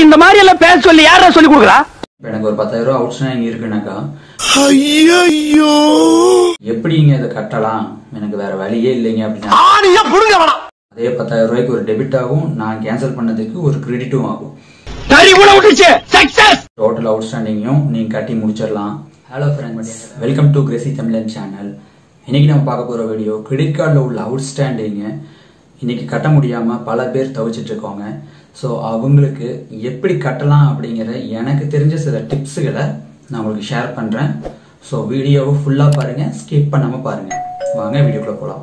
இந்த மாதிரி எல்லாம் பேச சொல்லி யாரா சொல்லி கொடுக்குறா இப்போ எனக்கு ஒரு பத்தாயிரம் ரூபா அவுட்ஸ்டாண்டிங் இருக்குனாக்கா ஐயோ எப்படிங்க இதை கட்டலாம் எனக்கு வேற வழியே இல்லைங்க அப்படின்னா ஆணியா புடுங்க வேணாம் அதே பத்தாயிரம் ரூபாய்க்கு ஒரு டெபிட் ஆகும் நான் கேன்சல் பண்ணதுக்கு ஒரு கிரெடிட்டும் ஆகும் கறி கூட விட்டுச்சு சக்சஸ் டோட்டல் அவுட்ஸ்டாண்டிங்கையும் நீங்கள் கட்டி முடிச்சிடலாம் hello friends welcome to crazy Tamilan channel இன்னைக்கு நம்ம பார்க்க போகிற வீடியோ கிரெடிட் கார்டில் உள்ள அவுட்ஸ்டாண்டிங்கை இன்னைக்கு கட்ட முடியாமல் பல பேர் தவிச்சிட்டு இருக்காங்க ஸோ அவங்களுக்கு எப்படி கட்டலாம் அப்படிங்கிற எனக்கு தெரிஞ்ச சில டிப்ஸுகளை நான் உங்களுக்கு ஷேர் பண்ணுறேன் ஸோ வீடியோவை ஃபுல்லாக பாருங்கள் ஸ்கிப் பண்ணாமல் பாருங்கள் வாங்க வீடியோக்குள்ளே போகலாம்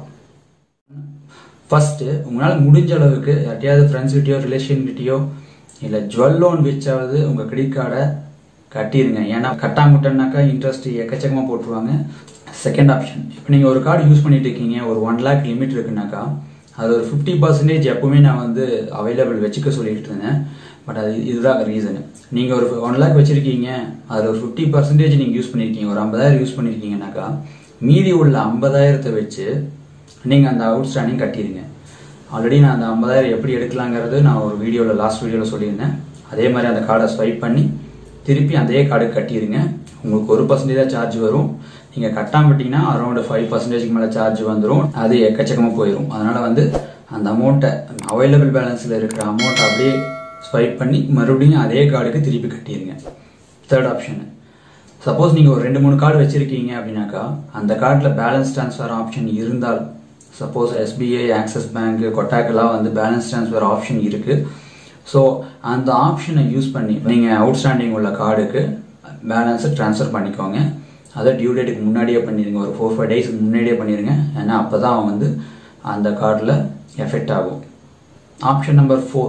ஃபர்ஸ்ட்டு உங்களால் முடிஞ்ச அளவுக்கு யார்ட்டையாவது ஃப்ரெண்ட்ஸ்கிட்டயோ ரிலேஷன்கிட்டயோ இல்லை ஜுவல் லோன் வச்சாவது உங்கள் கிரெடிட் கார்டை கட்டிடுங்க ஏன்னா கட்டாமட்டனாக்கா இன்ட்ரெஸ்ட் எக்கச்சக்கமாக போட்டுருவாங்க செகண்ட் ஆப்ஷன் இப்போ நீங்கள் ஒரு கார்டு யூஸ் பண்ணிட்டு இருக்கீங்க ஒரு ஒன் லேக் லிமிட் இருக்குனாக்கா அது ஒரு ஃபிஃப்டி பர்சன்டேஜ் எப்பவுமே நான் வந்து அவைலபிள் வச்சுக்க சொல்லிட்டு இருந்தேன் பட் அது இதுதான் ரீசன் நீங்கள் ஒரு ஒன் லேக் வச்சிருக்கீங்க அதில் ஒரு ஃபிஃப்டி பர்சன்டேஜ் நீங்கள் யூஸ் பண்ணியிருக்கீங்க ஒரு ஐம்பதாயிரம் யூஸ் பண்ணியிருக்கீங்கனாக்கா மீதி உள்ள ஐம்பதாயிரத்தை வச்சு நீங்கள் அந்த அவுட்ஸ்டாண்டிங் கட்டிடுங்க ஆல்ரெடி நான் அந்த ஐம்பதாயிரம் எப்படி எடுக்கலாங்கிறது நான் ஒரு வீடியோவில் லாஸ்ட் வீடியோவில் சொல்லியிருந்தேன் அதே மாதிரி அந்த கார்டை ஸ்வைப் பண்ணி திருப்பி அதே கார்டுக்கு கட்டிடுங்க உங்களுக்கு ஒரு பர்சன்டேஜ் சார்ஜ் வரும் நீங்கள் கட்டாம விட்டீங்கன்னா அரௌண்ட் ஃபைவ் பர்சன்டேஜ்க்கு மேலே சார்ஜ் வந்துடும் அது எக்கச்சக்கமாக போயிடும் அதனால வந்து அந்த அமௌண்ட்டை அவைலபிள் பேலன்ஸில் இருக்கிற அமௌண்ட்டை அப்படியே ஸ்வைப் பண்ணி மறுபடியும் அதே கார்டுக்கு திருப்பி கட்டிடுங்க தேர்ட் ஆப்ஷனு சப்போஸ் நீங்கள் ஒரு ரெண்டு மூணு கார்டு வச்சிருக்கீங்க அப்படின்னாக்கா அந்த கார்டில் பேலன்ஸ் ட்ரான்ஸ்ஃபர் ஆப்ஷன் இருந்தால் சப்போஸ் எஸ்பிஐ ஆக்சிஸ் பேங்க் கொட்டாக்கெல்லாம் வந்து பேலன்ஸ் ட்ரான்ஸ்ஃபர் ஆப்ஷன் இருக்குது ஸோ அந்த ஆப்ஷனை யூஸ் பண்ணி நீங்கள் அவுட்ஸ்டாண்டிங் உள்ள கார்டுக்கு பேலன்ஸை ட்ரான்ஸ்ஃபர் பண்ணிக்கோங்க அதை டியூ டேட்டுக்கு முன்னாடியே பண்ணிடுங்க ஒரு ஃபோர் ஃபைவ் டேஸ்க்கு முன்னாடியே பண்ணிடுங்க ஏன்னா அப்போ தான் வந்து அந்த கார்டில் எஃபெக்ட் ஆகும் ஆப்ஷன் நம்பர் ஃபோர்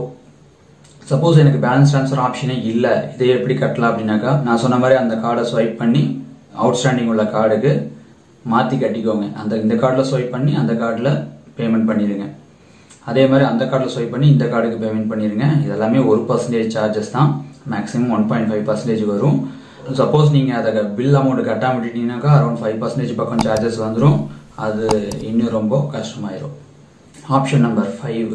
சப்போஸ் எனக்கு பேலன்ஸ் ட்ரான்ஸ்ஃபர் ஆப்ஷனே இல்லை இதை எப்படி கட்டலாம் அப்படின்னாக்கா நான் சொன்ன மாதிரி அந்த கார்டை ஸ்வைப் பண்ணி அவுட்ஸ்டாண்டிங் உள்ள கார்டுக்கு மாற்றி கட்டிக்கோங்க அந்த இந்த கார்டில் ஸ்வைப் பண்ணி அந்த கார்டில் பேமெண்ட் பண்ணிடுங்க அதே மாதிரி அந்த கார்டில் ஸ்வைப் பண்ணி இந்த கார்டுக்கு பேமெண்ட் பண்ணிடுங்க இதெல்லாமே ஒரு பர்சன்டேஜ் சார்ஜஸ் தான் maximum one point five percentage வரும் சப்போஸ் நீங்கள் அதை பில் அமௌண்ட் கட்டாம விட்டுட்டீங்கன்னாக்கா அரௌண்ட் ஃபைவ் பர்சன்டேஜ் பக்கம் சார்ஜஸ் வந்துடும் அது இன்னும் ரொம்ப கஷ்டமாயிரும் ஆப்ஷன் நம்பர் ஃபைவ்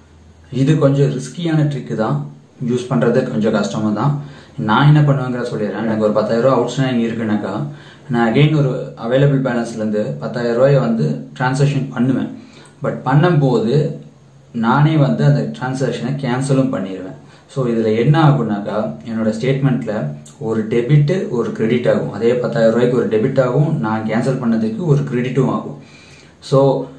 இது கொஞ்சம் ரிஸ்கியான ட்ரிக்கு தான் யூஸ் பண்ணுறது கொஞ்சம் கஷ்டமாக தான் நான் என்ன பண்ணுவேங்கிற சொல்லிடுறேன் எனக்கு ஒரு பத்தாயிரம் ரூபா அவுட்ஸ்டாண்டிங் இருக்குனாக்கா நான் அகெயின் ஒரு அவைலபிள் பேலன்ஸ்லேருந்து பத்தாயிரம் ரூபாயை வந்து டிரான்சாக்ஷன் பண்ணுவேன் பட் பண்ணும்போது நானே வந்து அந்த டிரான்சாக்ஷனை கேன்சலும் பண்ணிடுவேன் ஸோ இதில் என்ன ஆகுனாக்கா என்னோட ஸ்டேட்மெண்ட்டில் ஒரு டெபிட்டு ஒரு கிரெடிட் ஆகும் அதே பத்தாயிரம் ரூபாய்க்கு ஒரு டெபிட் ஆகும் நான் கேன்சல் பண்ணதுக்கு ஒரு கிரெடிட்டும் ஆகும் ஸோ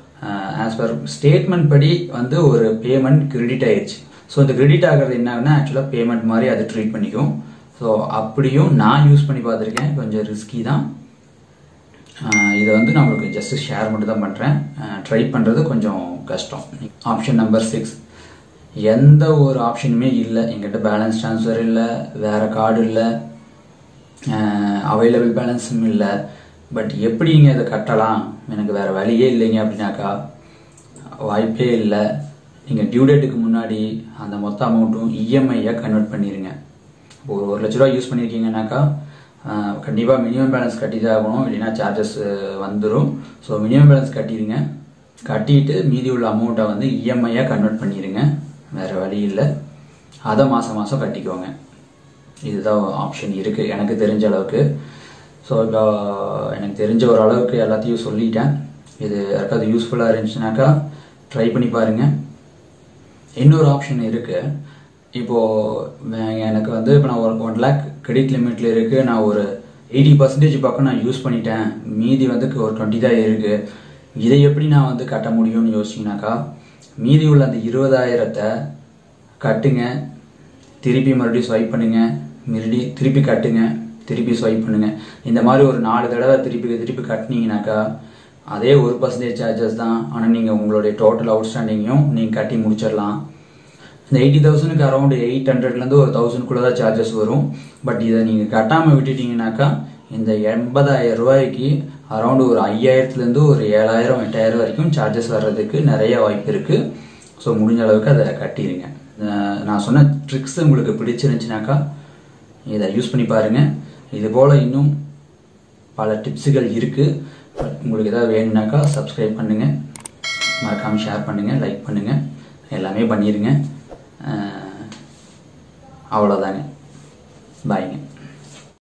ஆஸ் பர் ஸ்டேட்மெண்ட் படி வந்து ஒரு பேமெண்ட் கிரெடிட் ஆயிடுச்சு ஸோ இந்த கிரெடிட் ஆகிறது என்ன ஆகுனா ஆக்சுவலாக பேமெண்ட் மாதிரி அதை ட்ரீட் பண்ணிக்கும் ஸோ அப்படியும் நான் யூஸ் பண்ணி பார்த்துருக்கேன் கொஞ்சம் ரிஸ்கி தான் இதை வந்து நான் உங்களுக்கு ஜஸ்ட் ஷேர் மட்டும் தான் பண்ணுறேன் ட்ரை பண்ணுறது கொஞ்சம் கஷ்டம் ஆப்ஷன் நம்பர் சிக்ஸ் எந்த ஒரு ஆப்ஷனுமே இல்லை எங்கிட்ட பேலன்ஸ் ட்ரான்ஸ்ஃபர் இல்லை வேறு கார்டு இல்லை அவைலபிள் பேலன்ஸும் இல்லை பட் எப்படிங்க இதை கட்டலாம் எனக்கு வேறு வழியே இல்லைங்க அப்படின்னாக்கா வாய்ப்பே இல்லை நீங்கள் டியூ டேட்டுக்கு முன்னாடி அந்த மொத்த அமௌண்ட்டும் இஎம்ஐயாக கன்வெர்ட் பண்ணிடுங்க இப்போ ஒரு ஒரு லட்ச ரூபா யூஸ் பண்ணியிருக்கீங்கன்னாக்கா கண்டிப்பாக மினிமம் பேலன்ஸ் கட்டி தான் ஆகணும் இல்லைன்னா சார்ஜஸ் வந்துடும் ஸோ மினிமம் பேலன்ஸ் கட்டிடுங்க கட்டிட்டு மீதி உள்ள அமௌண்ட்டை வந்து இஎம்ஐயாக கன்வெர்ட் பண்ணிடுங்க வேறு வழி இல்லை அதை மாதம் மாதம் கட்டிக்கோங்க இதுதான் ஆப்ஷன் இருக்குது எனக்கு தெரிஞ்ச அளவுக்கு ஸோ இப்போ எனக்கு தெரிஞ்ச ஒரு அளவுக்கு எல்லாத்தையும் சொல்லிட்டேன் இது யாருக்காவது யூஸ்ஃபுல்லாக இருந்துச்சுனாக்கா ட்ரை பண்ணி பாருங்கள் இன்னொரு ஆப்ஷன் இருக்குது இப்போது எனக்கு வந்து இப்போ நான் ஒரு ஒன் லேக் கிரெடிட் லிமிட்டில் இருக்குது நான் ஒரு எயிட்டி பர்சன்டேஜ் பக்கம் நான் யூஸ் பண்ணிட்டேன் மீதி வந்து ஒரு டுவெண்ட்டி தான் இருக்குது இதை எப்படி நான் வந்து கட்ட முடியும்னு யோசிச்சிங்கனாக்கா மீதி உள்ள அந்த இருபதாயிரத்தை கட்டுங்க திருப்பி மறுபடியும் ஸ்வைப் பண்ணுங்க மறுபடி திருப்பி கட்டுங்க திருப்பி ஸ்வைப் பண்ணுங்க இந்த மாதிரி ஒரு நாலு தடவை திருப்பி திருப்பி கட்டினீங்கனாக்கா அதே ஒரு பர்சன்டேஜ் சார்ஜஸ் தான் ஆனால் நீங்கள் உங்களுடைய டோட்டல் அவுட்ஸ்டாண்டிங்கையும் நீங்கள் கட்டி முடிச்சிடலாம் இந்த எயிட்டி தௌசண்ட்க்கு அரௌண்ட் எயிட் ஹண்ட்ரட்லேருந்து ஒரு தௌசண்ட்குள்ளே தான் சார்ஜஸ் வரும் பட் இதை நீங்கள் கட்டாமல் விட்டுட்டீங்கனாக்கா இந்த எண்பதாயிரம் ரூபாய்க்கு அரௌண்ட் ஒரு ஐயாயிரத்துலேருந்து ஒரு ஏழாயிரம் எட்டாயிரம் வரைக்கும் சார்ஜஸ் வர்றதுக்கு நிறைய வாய்ப்பு இருக்குது ஸோ முடிஞ்ச அளவுக்கு அதை கட்டிடுங்க நான் சொன்ன ட்ரிக்ஸ் உங்களுக்கு பிடிச்சிருந்துச்சுனாக்கா இதை யூஸ் பண்ணி பாருங்கள் இது போல் இன்னும் பல டிப்ஸுகள் இருக்குது பட் உங்களுக்கு எதாவது வேணும்னாக்கா சப்ஸ்கிரைப் பண்ணுங்கள் மறக்காமல் ஷேர் பண்ணுங்கள் லைக் பண்ணுங்கள் எல்லாமே பண்ணிடுங்க அவ்வளோதாங்க பாய்ங்க